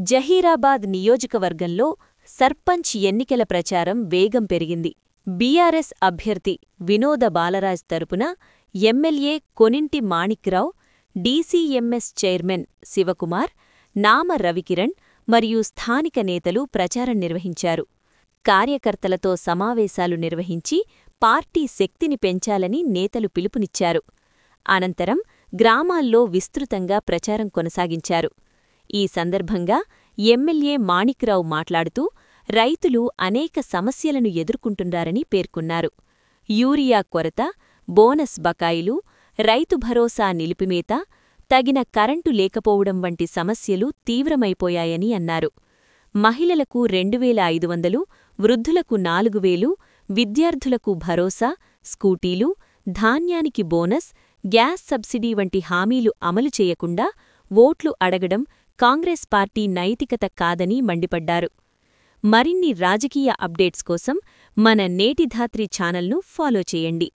జహీరాబాద్ నియోజకవర్గంలో సర్పంచ్ ఎన్నికల ప్రచారం వేగం పెరిగింది బీఆర్ఎస్ అభ్యర్థి వినోద బాలరాజ్ తరపున MLA Koninti Manikrao DCMS chairman Shivakumar Nama Ravikiran మరియు స్థానిక నేతలు ప్రచారం నిర్వహించారు కార్యకర్తలతో సమావేశాలు నిర్వహించి పార్టీ శక్తిని పెంచాలని నేతలు పిలుపునిచ్చారు అనంతరం గ్రామాల్లో విస్తృతంగా ప్రచారం కొనసాగించారు ఈ సందర్భంగా ఎమ్మెల్యే మాణిక్రావు మాట్లాడుతూ రైతులు అనేక సమస్యలను ఎదుర్కొంటున్నారని పేర్కొన్నారు యూరియా కొరత బోనస్ బకాయిలు రైతు భరోసా నిలిపిమేత తగిన కరెంటు లేకపోవడం వంటి సమస్యలు తీవ్రమైపోయాయని అన్నారు మహిళలకు రెండువేల ఐదు వందలు వృద్ధులకు నాలుగు వేలు విద్యార్థులకు భరోసా స్కూటీలు ధాన్యానికి బోనస్ గ్యాస్ సబ్సిడీ వంటి హామీలు అమలు చేయకుండా ఓట్లు అడగడం కాంగ్రెస్ పార్టీ నైతికత కాదని మండిపడ్డారు మరిన్ని రాజకీయ అప్డేట్స్ కోసం మన నేటిధాత్రి ఛానల్ను ఫాలో చేయండి